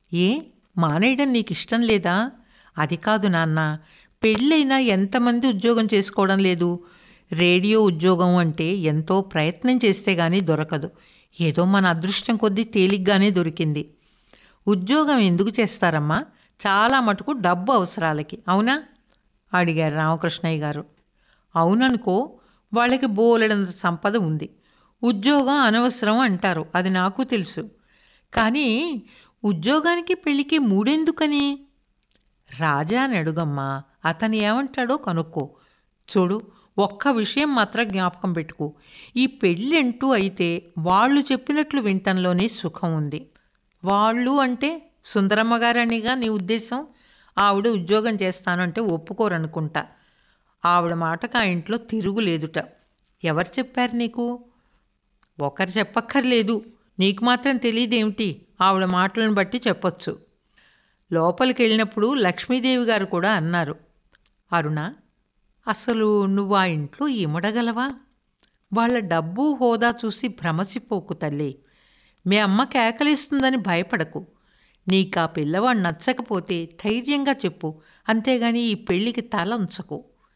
ఏ మానేయడం నీకు ఇష్టం లేదా అది కాదు నాన్న పెళ్ళైనా ఎంతమంది ఉద్యోగం చేసుకోవడం లేదు రేడియో ఉద్యోగం అంటే ఎంతో ప్రయత్నం చేస్తే గానీ దొరకదు ఏదో మన అదృష్టం కొద్దీ తేలిగ్గానే దొరికింది ఉద్యోగం ఎందుకు చేస్తారమ్మా చాలా మటుకు డబ్బు అవసరాలకి అవునా అడిగారు రామకృష్ణయ్య గారు అవుననుకో వాళ్ళకి బోలెడంత సంపద ఉంది ఉద్యోగం అనవసరం అంటారు అది నాకు తెలుసు కానీ ఉద్యోగానికి పెళ్ళికి మూడెందుకని రాజా అని అడుగమ్మా అతను ఏమంటాడో కనుక్కో చూడు ఒక్క విషయం మాత్రం జ్ఞాపకం పెట్టుకో ఈ పెళ్ళంటూ అయితే వాళ్ళు చెప్పినట్లు వింటంలోనే సుఖం ఉంది వాళ్ళు అంటే సుందరమ్మ గారనిగా నీ ఉద్దేశం ఆవిడ ఉద్యోగం చేస్తానంటే ఒప్పుకోరనుకుంటా ఆవిడ మాటకు ఆ ఇంట్లో తిరుగులేదుట ఎవరు చెప్పారు నీకు ఒకరు చెప్పక్కర్లేదు నీకు మాత్రం తెలియదేమిటి ఆవిడ మాటలను బట్టి చెప్పొచ్చు లోపలికి వెళ్ళినప్పుడు లక్ష్మీదేవి గారు కూడా అన్నారు అరుణ అసలు నువ్వు ఆ ఇంట్లో ఇమడగలవా వాళ్ళ డబ్బు హోదా చూసి భ్రమసిపోకు తల్లి మీ అమ్మ కేకలేస్తుందని భయపడకు నీకు ఆ పిల్లవాడు నచ్చకపోతే ధైర్యంగా చెప్పు అంతేగాని ఈ పెళ్ళికి తల ఉంచకు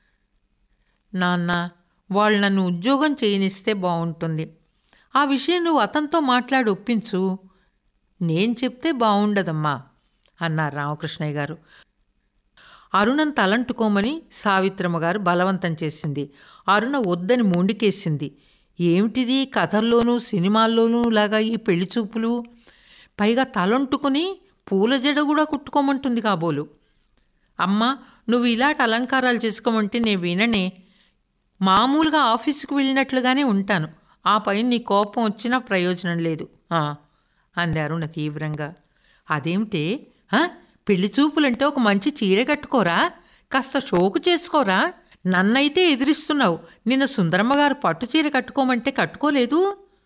నాన్న వాళ్ళు నన్ను ఉద్యోగం చేయనిస్తే బాగుంటుంది ఆ విషయం నువ్వు అతనితో మాట్లాడి ఒప్పించు నేను చెప్తే బాగుండదమ్మా అన్నారు రామకృష్ణయ్య గారు అరుణను తలంటుకోమని సావిత్రమ్మ గారు బలవంతం చేసింది అరుణ వద్దని మొండికేసింది ఏమిటిది కథల్లోనూ సినిమాల్లోనూ లాగా ఈ పెళ్లి చూపులు పైగా తలంటుకుని పూల జడ కూడా కుట్టుకోమంటుంది కాబోలు అమ్మా నువ్వు ఇలాంటి అలంకారాలు చేసుకోమంటే నేను విననే మామూలుగా ఆఫీసుకు వెళ్ళినట్లుగానే ఉంటాను ఆ పైన నీ కోపం వచ్చినా ప్రయోజనం లేదు ఆ, అంది అరుణ తీవ్రంగా అదేమిటే ఆ? పెళ్లి చూపులంటే ఒక మంచి చీర కట్టుకోరా కాస్త షోకు చేసుకోరా నన్నైతే ఎదిరిస్తున్నావు నిన్న సుందరమ్మ గారు పట్టు చీర కట్టుకోమంటే కట్టుకోలేదు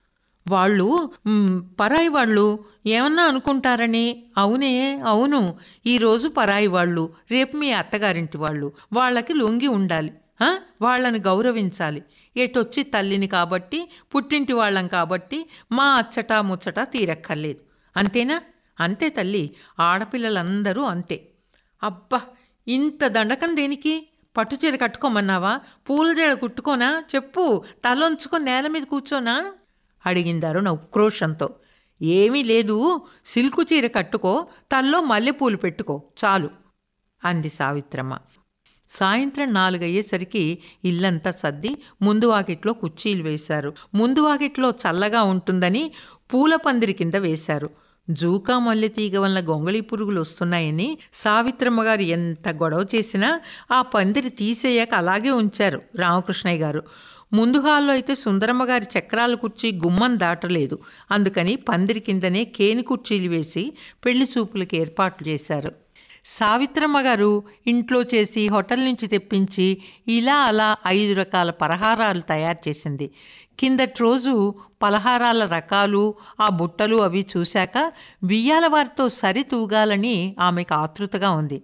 వాళ్ళు మ్, పరాయి వాళ్ళు ఏమన్నా అనుకుంటారని అవునే అవును ఈరోజు పరాయి వాళ్ళు రేపు మీ అత్తగారింటి వాళ్ళు వాళ్ళకి లొంగి ఉండాలి ఆ? వాళ్ళని గౌరవించాలి ఎటొచ్చి తల్లిని కాబట్టి పుట్టింటి వాళ్ళం కాబట్టి మా అచ్చట ముచ్చట తీరక్కర్లేదు అంతేనా అంతే తల్లి ఆడపిల్లలందరూ అంతే అబ్బా ఇంత దండకం దేనికి పట్టుచీర కట్టుకోమన్నావా పూల జడ కుట్టుకోనా చెప్పు తలొంచుకొని నేల మీద కూర్చోనా అడిగింది అరుణ ఉక్రోషంతో ఏమీ లేదు సిల్కు చీర కట్టుకో తల్లో మల్లెపూలు పెట్టుకో చాలు అంది సావిత్రమ్మ సాయంత్రం నాలుగయ్యేసరికి ఇల్లంతా సర్ది ముందు వాకిట్లో కుర్చీలు వేశారు ముందు వాకిట్లో చల్లగా ఉంటుందని పూల పందిరి కింద వేశారు జూకా మల్లె తీగ వల్ల గొంగళి పురుగులు వస్తున్నాయని సావిత్రమ్మ గారు ఎంత గొడవ చేసినా ఆ పందిరి తీసేయక అలాగే ఉంచారు రామకృష్ణయ్య గారు ముందు హాల్లో అయితే సుందరమ్మ గారి చక్రాల కుర్చీ గుమ్మం దాటలేదు అందుకని పందిరి కిందనే కేని కుర్చీలు వేసి పెళ్లి చూపులకు ఏర్పాట్లు చేశారు సావిత్రమ్మ గారు ఇంట్లో చేసి హోటల్ నుంచి తెప్పించి ఇలా అలా ఐదు రకాల పలహారాలు తయారు చేసింది కిందటి రోజు పలహారాల రకాలు ఆ బుట్టలు అవి చూశాక బియ్యాల వారితో సరి తూగాలని ఆమెకు ఆతృతగా ఉంది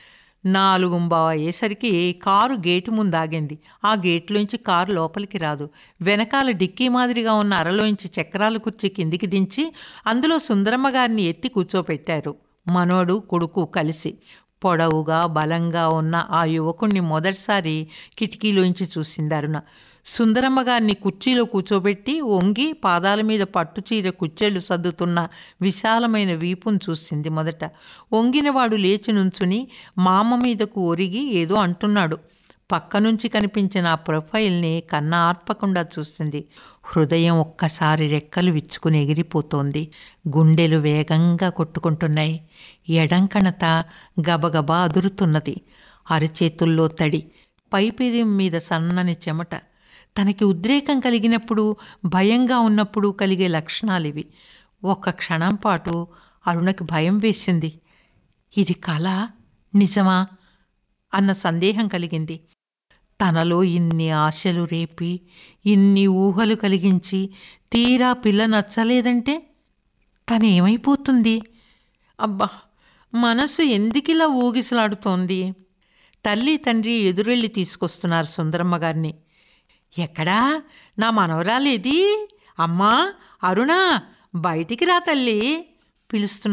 నాలుగుంబావ అయ్యేసరికి కారు గేటు ముందు ఆగింది ఆ గేట్లోంచి కారు లోపలికి రాదు వెనకాల డిక్కీ మాదిరిగా ఉన్న అరలోంచి చక్రాల కుర్చీ కిందికి దించి అందులో సుందరమ్మ గారిని ఎత్తి కూర్చోపెట్టారు మనోడు కొడుకు కలిసి పొడవుగా బలంగా ఉన్న ఆ యువకుణ్ణి మొదటిసారి కిటికీలోంచి చూసింది అరుణ సుందరమ్మ గారిని కుర్చీలో కూర్చోబెట్టి వంగి పాదాల మీద పట్టుచీర కుచ్చెళ్ళు సర్దుతున్న విశాలమైన వీపును చూసింది మొదట వంగినవాడు లేచి నుంచుని మామ మీదకు ఒరిగి ఏదో అంటున్నాడు పక్క నుంచి కనిపించిన ఆ ప్రొఫైల్ని కన్న ఆర్పకుండా చూసింది హృదయం ఒక్కసారి రెక్కలు విచ్చుకుని ఎగిరిపోతోంది గుండెలు వేగంగా కొట్టుకుంటున్నాయి ఎడంకణత గబగబా అదురుతున్నది అరచేతుల్లో తడి పైపిది మీద సన్నని చెమట తనకి ఉద్రేకం కలిగినప్పుడు భయంగా ఉన్నప్పుడు కలిగే లక్షణాలు ఇవి ఒక్క క్షణం పాటు అరుణకి భయం వేసింది ఇది కళ నిజమా అన్న సందేహం కలిగింది తనలో ఇన్ని ఆశలు రేపి ఇన్ని ఊహలు కలిగించి తీరా పిల్ల నచ్చలేదంటే తను ఏమైపోతుంది అబ్బా మనసు ఎందుకిలా ఊగిసలాడుతోంది తల్లి తండ్రి ఎదురెళ్ళి తీసుకొస్తున్నారు సుందరమ్మ గారిని ఎక్కడా నా మనవరాలేది అమ్మా అరుణ బయటికి రా తల్లి పిలుస్తున్న